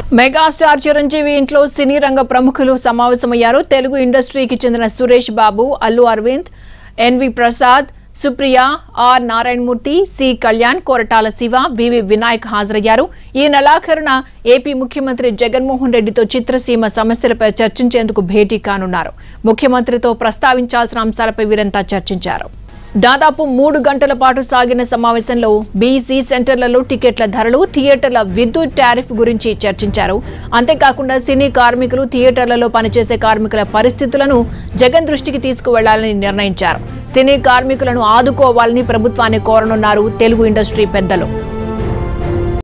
megastar Chiranjeevi ఇంట్లో సినీ రంగ ప్రముఖులు సమావేశమయ్యారు తెలుగు ఇండస్ట్రీకి చెందిన Suresh Babu Allu Aravind NV Prasad Supriya R Narayana Murthy C Kalyan Koratala Siva VV Vinayak హాజరయ్యారు ఈ నెలాఖరున ఏపీ ముఖ్యమంత్రి జగన్మోహన్ రెడ్డితో చిత్రసీమ సమస్యలపై చర్చించేందుకు భేటీ కానున్నారు ముఖ్యమంత్రితో ప్రస్తావించాల్సిన అంశాలపై వీరంతా చర్చించారు దాదాపు మూడు గంటల పాటు సాగిన సమావేశంలో బీసీ సెంటర్లలో టికెట్ల ధరలు థియేటర్ల విద్యుత్ టారిఫ్ గురించి చర్చించారు అంతేకాకుండా సినీ కార్మికులు థియేటర్లలో పనిచేసే కార్మికుల పరిస్థితులను జగన్ దృష్టికి తీసుకువెళ్లాలని నిర్ణయించారు సినీ కార్మికులను ఆదుకోవాలని ప్రభుత్వాన్ని కోరనున్నారు తెలుగు ఇండస్ట్రీ పెద్దలు